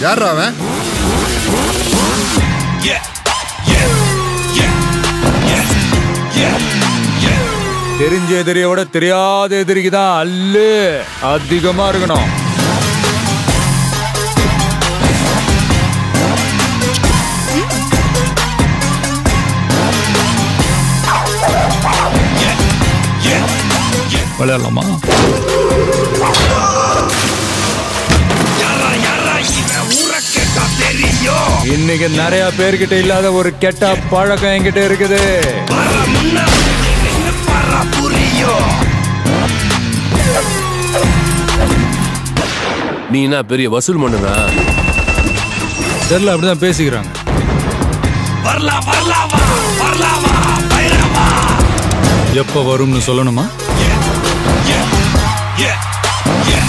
யாரா அவன் தெரிஞ்ச எதிரியோட தெரியாத எதிரிக்கு தான் அல்லு அதிகமா இருக்கணும் விளையாடலாமா இன்னைக்கு நிறைய பேர்கிட்ட இல்லாத ஒரு கெட்ட பழக்கம் என்கிட்ட இருக்குது நீ என்ன பெரிய வசூல் மண்ணுனா தெரியல அப்படிதான் பேசிக்கிறாங்க எப்ப வரும்னு சொல்லணுமா